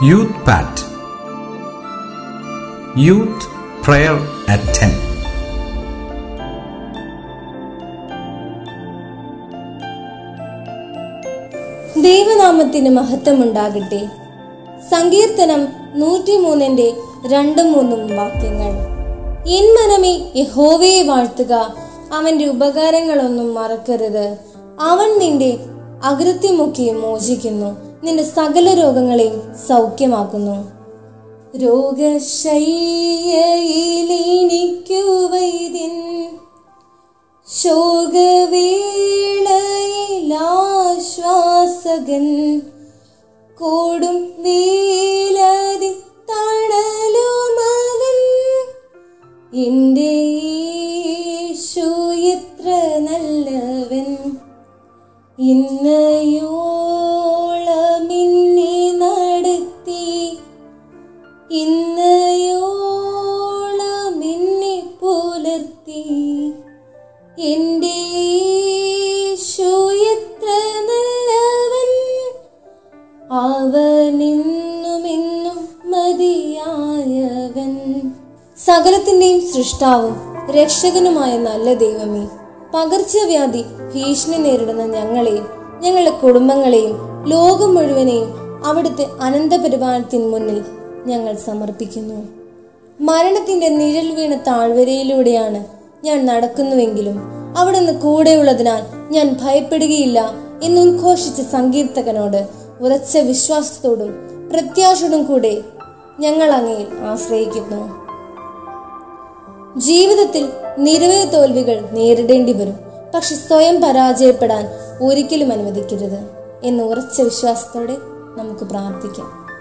Youth Pat Youth Prayer at 10 ദൈവനാമത്തിന് മഹത്വമുണ്ടാകട്ടെ സങ്കീർത്തനം നൂറ്റിമൂന്നിന്റെ രണ്ടും മൂന്നും വാക്യങ്ങൾ എൻ മനമേ യഹോവയെ വാഴ്ത്തുക അവന്റെ ഉപകാരങ്ങളൊന്നും മറക്കരുത് അവൻ നിന്റെ അകൃത്യമൊക്കെ മോചിക്കുന്നു നിന്റെ സകല രോഗങ്ങളെയും സൗഖ്യമാക്കുന്നു രോഗശയ്യയിലെനിക്കു വൈദ്യൻ ശോകവേളയിലാശ്വാസകൻ കോടും വേലതി തണലുമകൻ എൻ്റെ യേശു എത്ര നല്ലവൻ ഇന്നയോളമിന്നെ നടത്തി ഇന്നയോളമിന്നെ പുലർത്തി എൻ്റെ യേശു എത്ര നല്ലവൻ അവനെന്നുമെന്നും മതിയായവൻ സകലത്തിന്റെയും സൃഷ്ടാവും രക്ഷകനുമായ നല്ല ദൈവമേ പകർച്ചവ്യാധി ഭീഷണി നേരിടുന്ന ഞങ്ങളെയും ഞങ്ങളുടെ കുടുംബങ്ങളെയും ലോകം മുഴുവനെയും അവിടുത്തെ അനന്തപരിപാലനത്തിന് മുന്നിൽ ഞങ്ങൾ സമർപ്പിക്കുന്നു മരണത്തിന്റെ നിഴൽ വീണ താഴ്വരയിലൂടെയാണ് ഞാൻ നടക്കുന്നുവെങ്കിലും അവിടുന്ന് കൂടെയുള്ളതിനാൽ ഞാൻ ഭയപ്പെടുകയില്ല എന്ന് ഉദ്ഘോഷിച്ച സങ്കീർത്തകനോട് ഉറച്ച വിശ്വാസത്തോടും പ്രത്യാശയോടും കൂടെ ഞങ്ങൾ അങ്ങയിൽ ആശ്രയിക്കുന്നു ജീവിതത്തിൽ നിരവധി തോൽവികൾ നേരിടേണ്ടി വരും പക്ഷെ സ്വയം പരാജയപ്പെടാൻ ഒരിക്കലും അനുവദിക്കരുത് എന്ന് ഉറച്ച വിശ്വാസത്തോടെ നമുക്ക് പ്രാർത്ഥിക്കാം